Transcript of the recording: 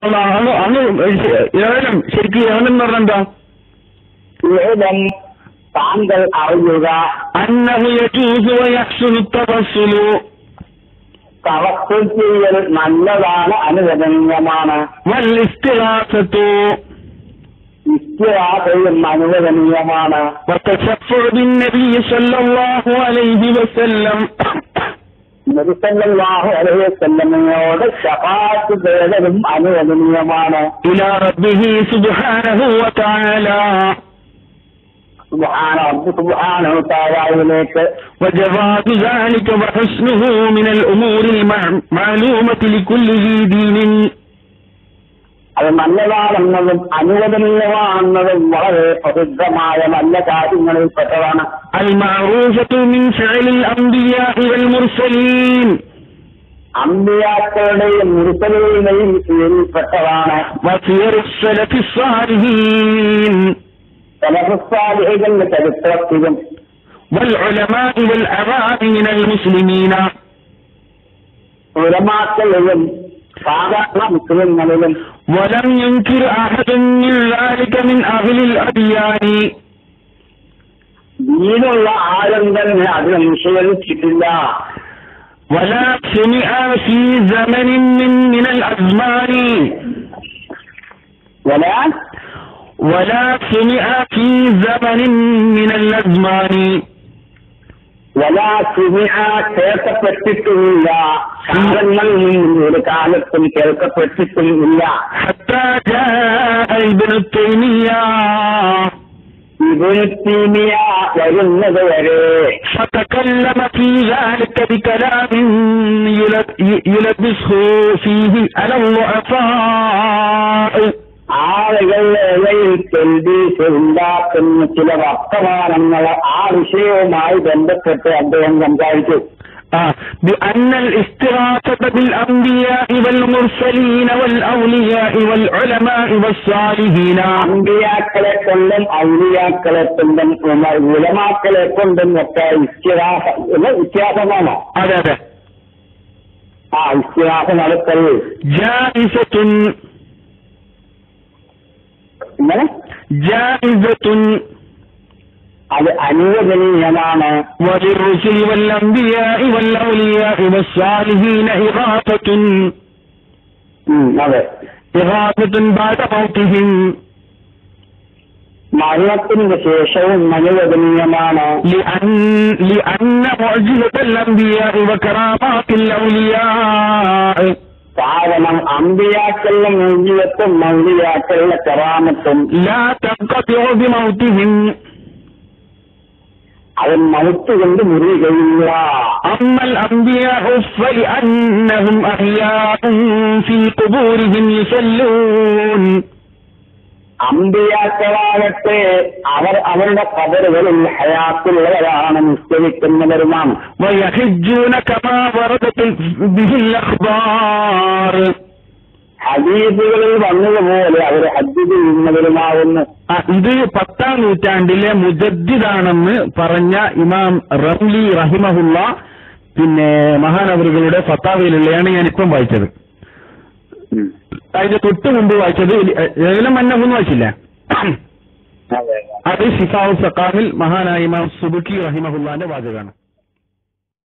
അന്ന് അന്ന് ഏലം ശരിക്കും ഏലം എന്ന് പറഞ്ഞാൽ എന്താ ഇഴം താങ്കൾ അറിയുക അന്നഹു യജൂസു വയഹ്സുനു തവസ്സുലു തവസ്സുൽ ചെയ്യൽ നല്ലതാണ് അനുവദനീയമാണ് വൽ ഇസ്തിഗാസത്തു ഇസ്തിഹാസയും അനുവദനീയമാണ് وتشفع بالنبي صلى الله عليه وسلم നബിസല്ലാഹു അലൈഹി വസല്ലമയോട് ശഫാത്ത് തേടലും അനുവദനീയമാണ് إلى ربه سبحانه وتعالى സുബ്ഹാന റബ്ബ് സുബ്ഹാനഹു തആലയിലേക്ക് وجواز ذلك وحسنه من الأمور المعلومة لكل ذي دين അത് നല്ലതാണെന്നതും അനുവദനീയമാണെന്നതും വളരെ പ്രസിദ്ധമായ നല്ല കാര്യങ്ങളിൽപ്പെട്ടതാണ് المعروفة من فعل الأنبياء والمرسلين അമ്പിയാക്കളുടെയും മുരുസലുകളുടെയും പേരിൽപ്പെട്ടതാണ് وسير السلف الصالحين സലഫുസ്വാലിഹികളുടെ ചരിത്രത്തിലും والعلماء والأعراب من المسلمين ഉലമാക്കളിലും സാധാരണ മുസ്ലിങ്ങളിലും ولم ينكر أحد من ذلك من أهل الأديان ദീനുള്ള ആരും തന്നെ അതിനെ നിഷേധിച്ചിട്ടില്ല ولا سمع في زمن من من الأزمان ولا ولا سمع في زمن من الأزمان ولا سمع കേൾക്കപ്പെട്ടിട്ടുമില്ല കാലങ്ങളിൽ നിന്നും ഒരു കാലത്തും കേൾക്കപ്പെട്ടിട്ടുമില്ല حتى جاء ابن تيمية ഇബുനീമിയ വരുന്നത് വരെ فتكلم في ذلك بكلام يلب- يلبسه فيه على الضعفاء ആളുകളുടെ ഇടയിൽ തെൽബീസ് ഉണ്ടാക്കുന്ന ചില വർത്തമാനങ്ങൾ ആ വിഷയവുമായി ബന്ധപ്പെട്ട് അദ്ദേഹം സംസാരിച്ചു آه، بأن الاستغاثة بالأنبياء والمرسلين والأولياء والعلماء والصالحين അമ്പിയാക്കളെ കൊണ്ടും ഔലിയാക്കളെ കൊണ്ടും ഉമ- ഉലമാക്കളെ കൊണ്ടും ഒക്കെ ഇസ്തിഹാസ ഇത് വ്യത്യാസമാണ് هذا هذا ആ ഇസ്തിഹാസ നടത്തൽ جائزة ഇങ്ങനെ جائزة അത് അനുവദനീയമാണ് وللرسل والأنبياء والأولياء والصالحين إغاثة ഉം, അതെ إغاثة بعد موتهم മരണത്തിന്റെ ശേഷവും അനുവദനീയമാണ് لأن لأن معجزة الأنبياء وكرامات الأولياء കാരണം അമ്പിയാക്കളുടെ മൂല്യത്തും മൗലിയാക്കളുടെ കറാമത്തും لا تنقطع بموتهم അവൻ മനുത്ത് കൊണ്ട് മുറിയുകയില്ല أما الأنبياء فلأنهم أحياء في قبورهم يصلون അമ്പിയാക്കളാകട്ടെ അവർ അവരുടെ കബറുകളിൽ ഹയാത്തുള്ളവരാണ് നിശ്ചയിക്കുന്നവരുമാണ് ويحجون كما وردت به الأخبار ഹദീസുകളിൽ വന്നതുപോലെ അവർ ഹജ്ജ് ചെയ്യുന്നവരുമാവുന്നു ആ, ഇത് പത്താം നൂറ്റാണ്ടിലെ മുജദ്ദിദാണെന്ന് പറഞ്ഞ ഇമാം റംലി റഹിമഹുല്ല പിന്നെ മഹാനവറുകളുടെ ഫത്താവയിലുള്ളതാണ് ഞാനിപ്പം വായിച്ചത് അതിന്റെ തൊട്ട് മുമ്പ് വായിച്ചത് ഏലം മന്നഹെന്ന് വായിച്ചില്ല അതെ അത് ഷിഫാവ് സക്കാമിൽ മഹാനായ ഇമാം സുബുക്കി റഹിമഹുല്ലാന്റെ വാചകമാണ്